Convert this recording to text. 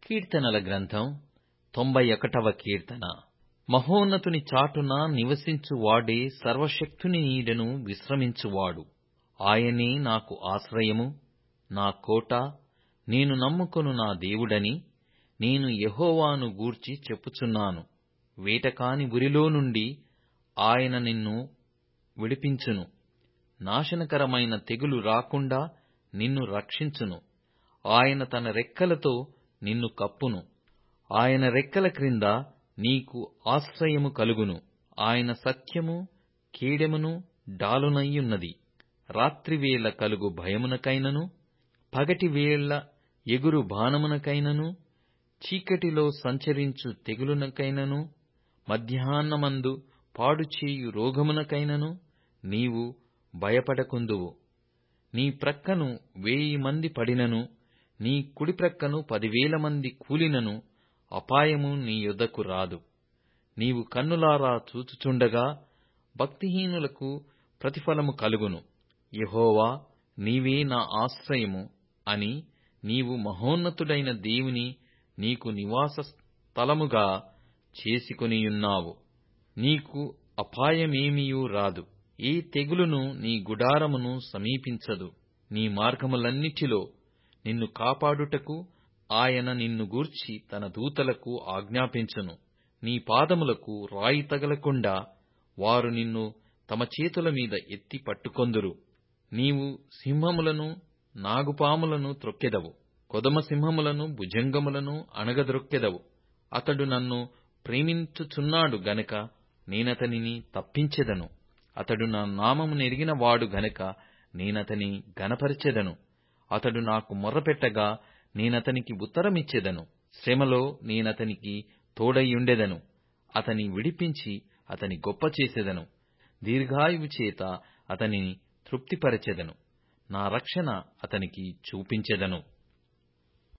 కీర్తనల గ్రంథం తొంభై ఒకటవ కీర్తన మహోన్నతుని చాటున నివసించువాడే సర్వశక్తుని నీడను విశ్రమించువాడు ఆయనే నాకు ఆశ్రయము నా కోట నేను నమ్ముకొను నా దేవుడని నేను యెహోవాను గూర్చి చెప్పుచున్నాను వేటకాని ఉరిలో నుండి ఆయన నిన్ను విడిపించును నాశనకరమైన తెగులు రాకుండా నిన్ను రక్షించును ఆయన తన రెక్కలతో నిన్ను కప్పును ఆయన రెక్కల క్రింద నీకు ఆశ్రయము కలుగును ఆయన సత్యము కేడెమును డాలునయ్యున్నది రాత్రివేళ కలుగు భయమునకైనను పగటివేళ ఎగురు బాణమునకైనను చీకటిలో సంచరించు తెగులునకైనను మధ్యాహ్నమందు పాడుచేయు రోగమునకైనను నీవు భయపడకుందువు నీ ప్రక్కను వేయి మంది పడినను నీ కుడిప్రక్కను పదివేల మంది కూలినను అపాయము నీ యొద్దకు రాదు నీవు కన్నులారా చూచుచుండగా భక్తిహీనులకు ప్రతిఫలము కలుగును యెహోవా నీవే నా ఆశ్రయము అని నీవు మహోన్నతుడైన దేవుని నీకు నివాస స్థలముగా చేసుకొనియున్నావు నీకు అపాయమేమియూ రాదు ఏ తెగులును నీ గుడారమును సమీపించదు నీ మార్గములన్నిటిలో నిన్ను కాపాడుటకు ఆయన నిన్ను గూర్చి తన దూతలకు ఆజ్ఞాపించును నీ పాదములకు రాయి తగలకుండా వారు నిన్ను తమ చేతుల మీద ఎత్తి పట్టుకొందురు నీవు సింహములను నాగుపాములను త్రొక్కెదవు కొదమ సింహములను భుజంగములను అణగద్రొక్కెదవు అతడు నన్ను ప్రేమించుచున్నాడు గనక నేనతనిని తప్పించెదను అతడు నా నామము నెరిగిన వాడు గనక నేనతని గనపరచెదను అతడు నాకు మొర్రపెట్టగా నేనతనికి ఉత్తరమిచ్చెదను శ్రమలో నేనతనికి తోడైయుండెదను అతని విడిపించి అతని గొప్ప చేసెదను దీర్ఘాయువు చేత అతనిని తృప్తిపరచెదను నా రక్షణ అతనికి చూపించెదను